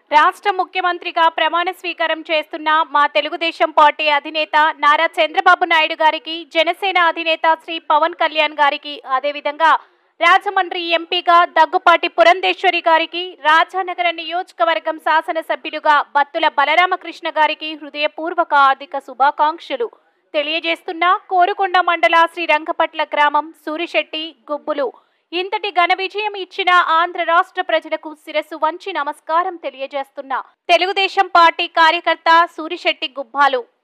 రాష్ట్ర ముఖ్యమంత్రిగా ప్రమాణ స్వీకారం చేస్తున్న మా తెలుగుదేశం పార్టీ అధినేత నారా చంద్రబాబు నాయుడు గారికి జనసేన అధినేత శ్రీ పవన్ కళ్యాణ్ గారికి అదేవిధంగా రాజమండ్రి ఎంపీగా దగ్గుపాటి పురంధేశ్వరి గారికి రాజానగర నియోజకవర్గం శాసనసభ్యులుగా బత్తుల బలరామకృష్ణ గారికి హృదయపూర్వక ఆర్థిక శుభాకాంక్షలు తెలియజేస్తున్న కోరుకొండ మండల శ్రీరంగపట్ల గ్రామం సూరిశెట్టి గుబ్బులు ఇంతటి ఘన విజయం ఇచ్చిన ఆంధ్ర రాష్ట్ర ప్రజలకు శిరస్సు వంచి నమస్కారం తెలియజేస్తున్నా తెలుగుదేశం పార్టీ కార్యకర్త సూరిశెట్టి గుబ్బాలు